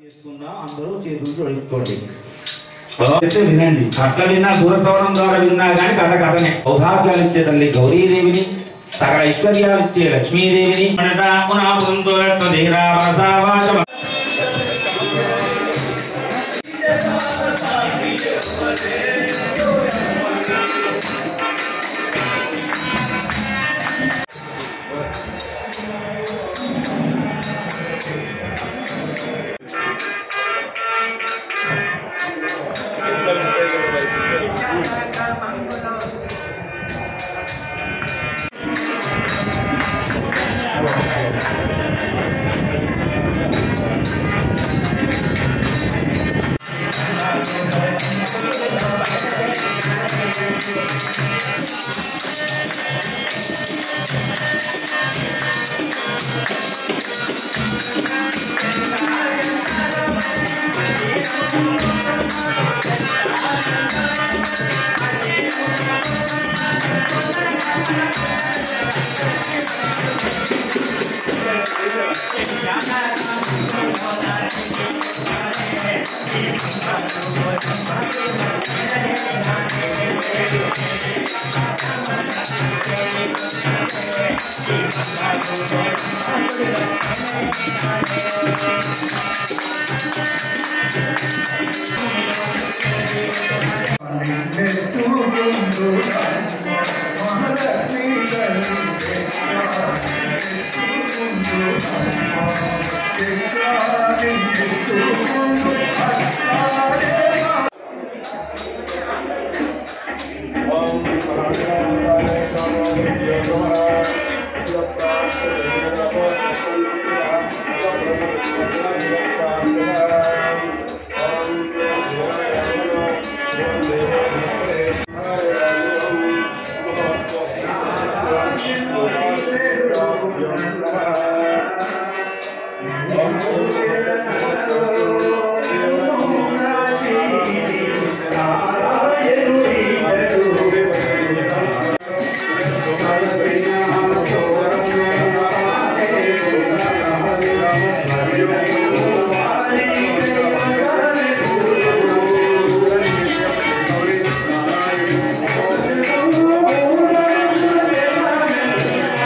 చేసుకుందాం అందరూ చేతులు జోడించుకోండి అయితే వినండి అట్లా విన్నా దూరశ్రవణం ద్వారా విన్నా కానీ కథ కథనే సౌభాగ్యాలు ఇచ్చే తల్లి గౌరీదేవిని సకల ఐశ్వర్యాలు ఇచ్చే లక్ష్మీదేవిని Thank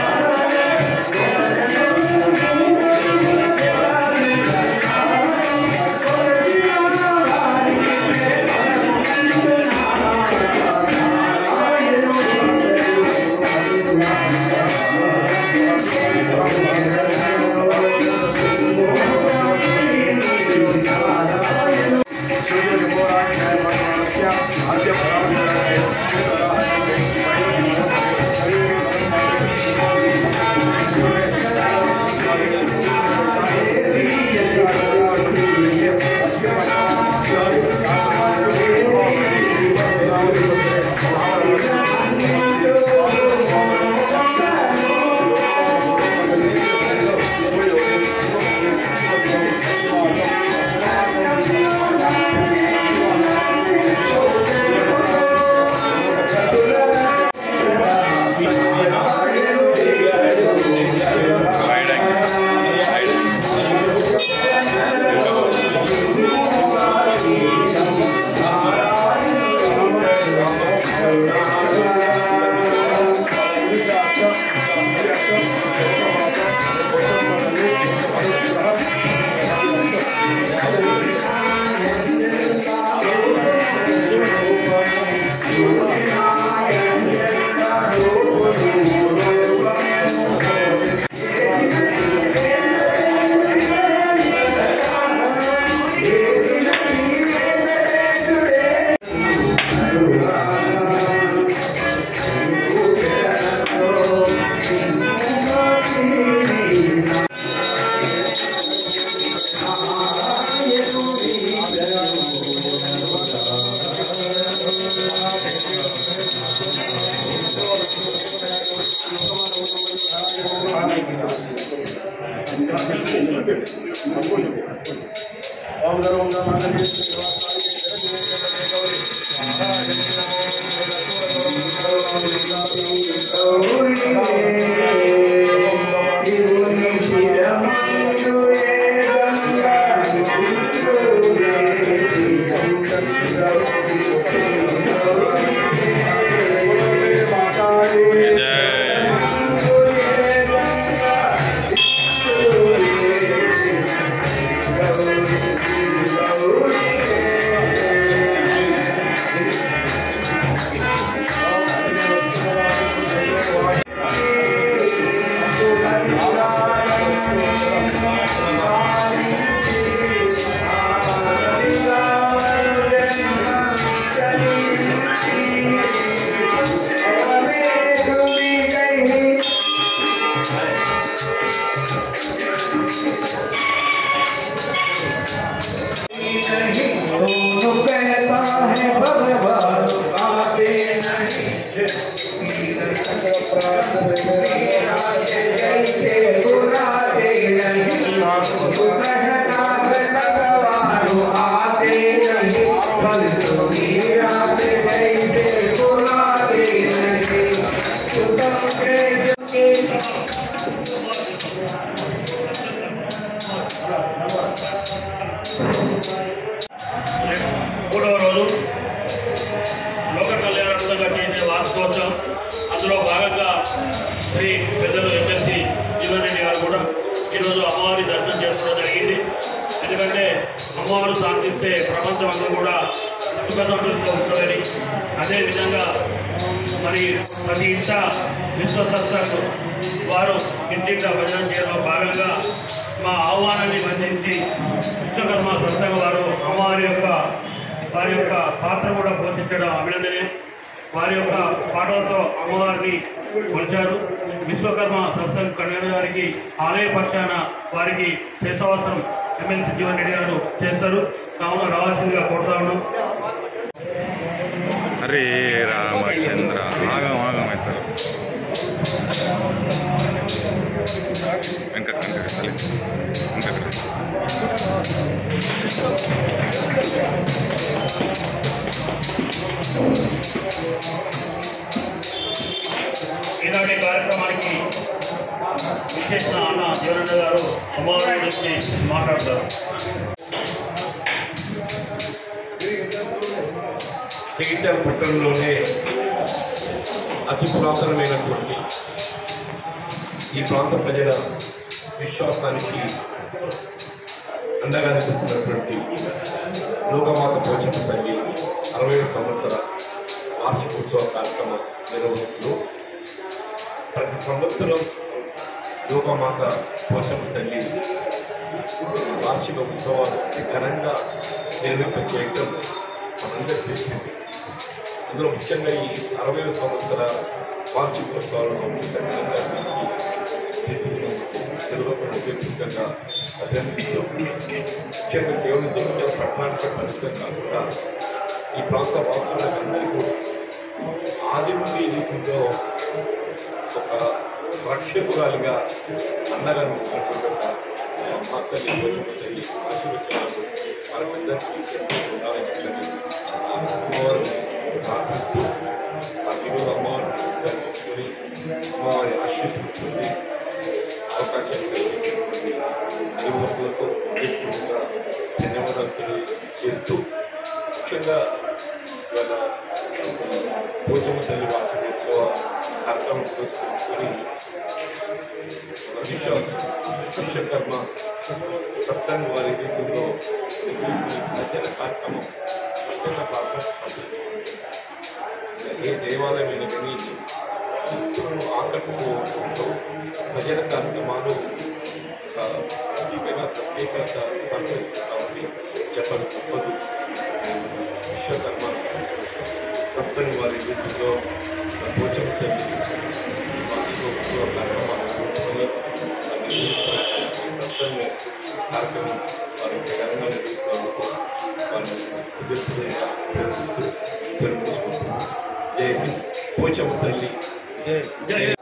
మూడవ రోజు లోక కళ్యాణంగా చేసే వార్షికోత్సవం అందులో భాగంగా శ్రీ పెద్దలు ఎమ్మెల్సీ జీవన్ రెడ్డి గారు కూడా ఈరోజు అమ్మవారి దర్శనం చేసుకోవడం జరిగింది ఎందుకంటే అమ్మవారు శాంతిస్తే ప్రపంచం అందరూ కూడా సుఖ సంతృప్తితో ఉంటుందని అదేవిధంగా మరి ప్రతి ఇంట విశ్వసత్సంగ్ వారు ఇంటింట భజన చేయడంలో భాగంగా మా ఆహ్వానాన్ని మన్నించి విశ్వకర్మ సత్సంగ వారు అమ్మవారి యొక్క వారి యొక్క పాత్ర కూడా పోషించడం అభినందనీయం వారి యొక్క పాటలతో అమ్మవారిని కొలిచారు విశ్వకర్మ సత్సంగ కళ్యాణ్ గారికి ఆలయ పక్షాన వారికి శేషవాసనం ఎమ్మెల్సీ జీవన్ రెడ్డి గారు చేస్తారు కావున రావాల్సిందిగా కోరుతా ఉన్నాం హరే రామచంద్ర ఆగం ఆగం అవుతారు ఇంకా కంటే ఇంకా ఈనాటి కార్యక్రమానికి విచ్చేసిన అన్న జీవనన్న గారు అమ్మవారి గురించి మాట్లాడతారు జగిత్యాల పట్టణంలోనే అతి పురాతనమైనటువంటి ఈ ప్రాంత ప్రజల విశ్వాసానికి అండగా నిలుస్తున్నటువంటి లోకమాత పోచమ్మ తల్లి అరవై సంవత్సర వార్షికోత్సవ కార్యక్రమం నిర్వహిస్తూ ప్రతి సంవత్సరం లోకమాత పోచమ్మ తల్లి వార్షిక ఉత్సవాలు అతి ఘనంగా నిర్వహింపచేయటం మనందరి తెలిసింది అందులో ముఖ్యంగా ఈ అరవై సంవత్సర వార్షికోత్సవాలను ముఖ్యంగా అభినందిస్తూ ముఖ్యంగా కేవలం జగిత్యాల పట్టణానికి పరిస్థితి కాకుండా ఈ ప్రాంత వాసులందరికీ కూడా ఆది నుండి ఈ రీతిలో ఒక రక్షకురాలిగా అండగా నిలిచినటువంటి ఒక భక్తని పోషణ తల్లి ఆశీర్వచనాలు మనమందరికీ ఎంతో ఉండాలని చెప్పి అమ్మవారు ప్రార్థిస్తూ ఆ ఈరోజు అమ్మవారిని దర్శించుకొని అమ్మవారి ఆశీర్వదించుకొని అవకాశం కలిగినటువంటి నిర్వాహకులకు హృదయపూర్వకంగా ధన్యవాదాలు తెలియజేస్తూ ముఖ్యంగా ఇవాళ భోజన తల్లి వార్షికోత్సవ కార్యక్రమం పురస్కరించుకొని విశ్వాసం విశ్వకర్మ సత్సంగ వారి రీతిలో భజన కార్యక్రమం భజన కార్యక్రమం ఏ దేవాలయమైన కానీ భక్తులను ఆకట్టుకుంటూ భజన కార్యక్రమాలు ఒక ప్రత్యేకంగా ప్రత్యేకత సంతరిస్తుంది కాబట్టి చెప్పని తప్పదు విశ్వకర్మ సత్సంగ వారి రీతిలో భోజన తల్లి వార్షిక ఉత్సవ కార్యక్రమాలు జరుపుకొని అది సత్సంగ కార్యక్రమం వారి ఘనంగా నిర్వహిస్తున్నందుకు వారిని హృదయపూర్వకంగా అభినందిస్తూ సెలవు తీసుకుంటున్నాను జై హింద్ పోచమ్మ తల్లి జై